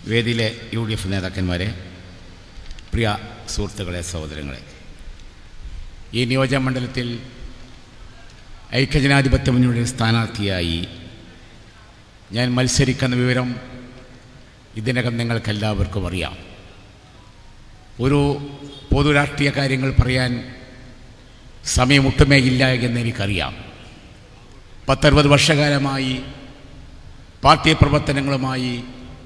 വേദിയിലെ U D F നേതാക്കന്മാരെ പ്രിയ സുഹൃത്തുക്കളെ സഹോദരങ്ങളെ ഈ നിയോജകമണ്ഡലത്തിൽ ഐക്യജനാധിപത്യ മുന്നണിയുടെ സ്ഥാനാർത്ഥിയായി ഞാൻ മത്സരിക്കുന്ന വിവരം ഇതിനകം നിങ്ങൾക്കെല്ലാവർക്കും അറിയാം ഒരു പൊതു രാഷ്ട്രീയ കാര്യങ്ങൾ പറയാൻ സമയമൊട്ടുമേ ഇല്ല എന്ന് എനിക്കറിയാം പത്തറുപത് വർഷകാലമായി പാർട്ടി പ്രവർത്തനങ്ങളുമായി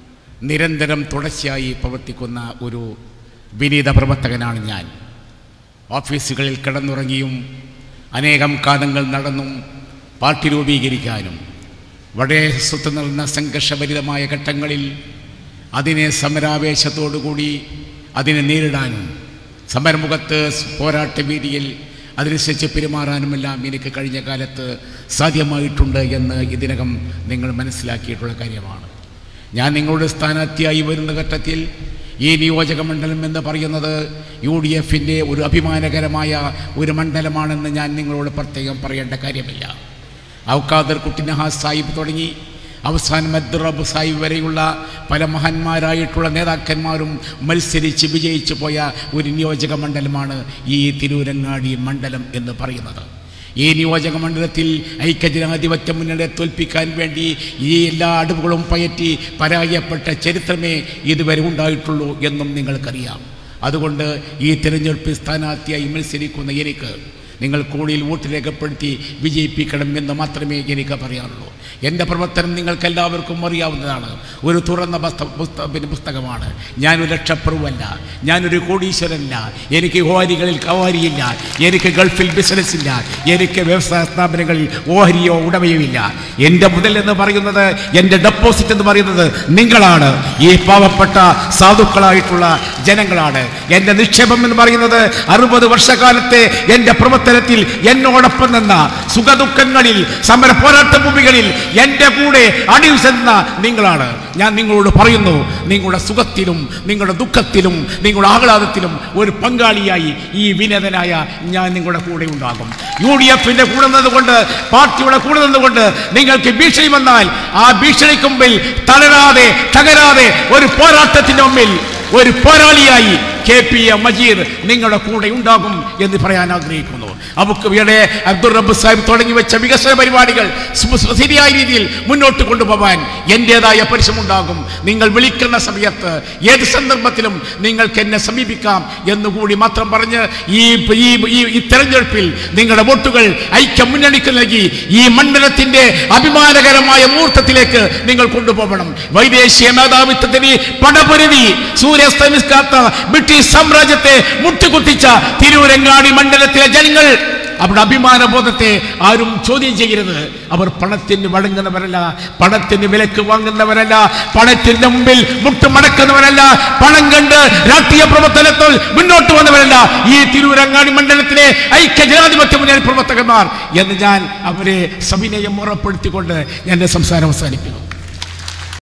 നിരന്തരം തുടർച്ചയായി പ്രവർത്തിക്കുന്ന ഒരു വിനീത പ്രവർത്തകനാണ് ഞാൻ ഓഫീസുകളിൽ കിടന്നുറങ്ങിയും അനേകം കാലങ്ങൾ നടന്നും പാർട്ടി രൂപീകരിക്കാനും വളരെ സ്വത്ത് നിറഞ്ഞ സംഘർഷഭരിതമായ ഘട്ടങ്ങളിൽ അതിനെ സമരാവേശത്തോടുകൂടി അതിനെ നേരിടാനും സമരമുഖത്ത് പോരാട്ട വീതിയിൽ അതിനനുസരിച്ച് പെരുമാറാനുമെല്ലാം എനിക്ക് കഴിഞ്ഞ കാലത്ത് സാധ്യമായിട്ടുണ്ട് എന്ന് ഇതിനകം നിങ്ങൾ മനസ്സിലാക്കിയിട്ടുള്ള കാര്യമാണ് ഞാൻ നിങ്ങളുടെ സ്ഥാനാർത്ഥിയായി വരുന്ന ഘട്ടത്തിൽ ഈ നിയോജക മണ്ഡലം എന്ന് പറയുന്നത് യു ഡി എഫിൻ്റെ ഒരു അഭിമാനകരമായ ഒരു മണ്ഡലമാണെന്ന് ഞാൻ നിങ്ങളോട് പ്രത്യേകം പറയേണ്ട കാര്യമില്ല ഔക്കാദർ കുട്ടിനഹാസ് സാഹിബ് തുടങ്ങി അവസാനം അബ്ദുറബ് സാഹിബ് വരെയുള്ള പല മഹാന്മാരായിട്ടുള്ള നേതാക്കന്മാരും മത്സരിച്ച് വിജയിച്ചു പോയ ഒരു നിയോജക മണ്ഡലമാണ് ഈ തിരൂരങ്ങാടി മണ്ഡലം എന്ന് പറയുന്നത് ഈ നിയോജക മണ്ഡലത്തിൽ ഐക്യജനാധിപത്യ മുന്നണിയെ തോൽപ്പിക്കാൻ വേണ്ടി ഈ എല്ലാ അടവുകളും പയറ്റി പരാജയപ്പെട്ട ചരിത്രമേ ഇതുവരെ ഉണ്ടായിട്ടുള്ളൂ എന്നും നിങ്ങൾക്കറിയാം അതുകൊണ്ട് ഈ തിരഞ്ഞെടുപ്പിൽ സ്ഥാനാർത്ഥിയായി മത്സരിക്കുന്ന എനിക്ക് നിങ്ങൾ കൂടുതൽ വോട്ട് രേഖപ്പെടുത്തി വിജയിപ്പിക്കണം എന്ന് മാത്രമേ എനിക്ക് പറയാനുള്ളൂ എൻ്റെ പ്രവർത്തനം നിങ്ങൾക്കെല്ലാവർക്കും അറിയാവുന്നതാണ് ഒരു തുറന്ന പുസ്ത പുസ്ത പിന്നെ പുസ്തകമാണ് ഞാനൊരു ലക്ഷപ്രഭുവല്ല ഞാനൊരു കോടീശ്വരനല്ല എനിക്ക് ഓഹരികളിൽ കവാരിയില്ല എനിക്ക് ഗൾഫിൽ ബിസിനസ് ഇല്ല എനിക്ക് വ്യവസായ സ്ഥാപനങ്ങളിൽ ഓഹരിയോ ഉടമയോ ഇല്ല എൻ്റെ മുതൽ എന്ന് പറയുന്നത് എൻ്റെ ഡെപ്പോസിറ്റ് എന്ന് പറയുന്നത് നിങ്ങളാണ് ഈ പാവപ്പെട്ട സാധുക്കളായിട്ടുള്ള ജനങ്ങളാണ് എൻ്റെ നിക്ഷേപം എന്ന് പറയുന്നത് അറുപത് വർഷക്കാലത്തെ എൻ്റെ പ്രവർത്തനത്തിൽ എന്നോടൊപ്പം നിന്ന സുഖദുഃഖങ്ങളിൽ സമര പോരാട്ട ഭൂമികളിൽ എൻ്റെ കൂടെ അണിയുസെന്ന നിങ്ങളാണ് ഞാൻ നിങ്ങളോട് പറയുന്നു നിങ്ങളുടെ സുഖത്തിലും നിങ്ങളുടെ ദുഃഖത്തിലും നിങ്ങളുടെ ആഹ്ലാദത്തിലും ഒരു പങ്കാളിയായി ഈ വിനതനായ ഞാൻ നിങ്ങളുടെ കൂടെ ഉണ്ടാകും യു ഡി എഫിന്റെ കൂടെ നിന്നുകൊണ്ട് പാർട്ടിയുടെ കൂടെ നിന്നുകൊണ്ട് നിങ്ങൾക്ക് ഭീഷണി വന്നാൽ ആ ഭീഷണിക്ക് മുമ്പിൽ തളരാതെ തകരാതെ ഒരു പോരാട്ടത്തിന്റെ മുമ്പിൽ ഒരു പോരാളിയായി കെ പി എ മജീദ് നിങ്ങളുടെ കൂടെ ഉണ്ടാകും എന്ന് പറയാൻ ആഗ്രഹിക്കുന്നു നമുക്ക് ഇവിടെ അബ്ദുൾ റബ്ബ് സാഹിബ് തുടങ്ങി വെച്ച വികസന പരിപാടികൾ സു- സു- ശരിയായ രീതിയിൽ മുന്നോട്ട് കൊണ്ടുപോകാൻ എൻ്റെതായ പരിശ്രമമുണ്ടാകും നിങ്ങൾ വിളിക്കുന്ന സമയത്ത് ഏത് സന്ദർഭത്തിലും നിങ്ങൾക്ക് എന്നെ സമീപിക്കാം എന്നുകൂടി മാത്രം പറഞ്ഞ് ഈ ഈ ഈ- ഈ തെരഞ്ഞെടുപ്പിൽ നിങ്ങളുടെ വോട്ടുകൾ ഐക്യ മുന്നണിക്ക് നൽകി ഈ മണ്ഡലത്തിന്റെ അഭിമാനകരമായ മുഹൂർത്തത്തിലേക്ക് നിങ്ങൾ കൊണ്ടുപോകണം വൈദേശിക മേധാവിത്വത്തിന് പടപൊരുതി സൂര്യാസ്തമിക്കാത്ത ബ്രിട്ടീഷ് സാമ്രാജ്യത്തെ മുട്ടുകുത്തിച്ച തിരൂരങ്ങാടി മണ്ഡലത്തിലെ ജനങ്ങൾ അവരുടെ അഭിമാനബോധത്തെ ആരും ചോദ്യം ചെയ്യരുത് അവർ പണത്തിന് വഴങ്ങുന്നവരല്ല പണത്തിന് വിലക്ക് വാങ്ങുന്നവരല്ല പണത്തിന്റെ മുമ്പിൽ മുട്ടുമടക്കുന്നവരല്ല പണം കണ്ട് രാഷ്ട്രീയ പ്രവർത്തനത്തിൽ മുന്നോട്ട് വന്നവരല്ല ഈ തിരൂരങ്ങാടി മണ്ഡലത്തിലെ ഐക്യ ജനാധിപത്യ മുന്നണി പ്രവർത്തകന്മാർ എന്ന് ഞാൻ അവരെ സവിനയം ഉറപ്പെടുത്തിക്കൊണ്ട് എന്റെ സംസാരം അവസാനിപ്പിക്കുന്നു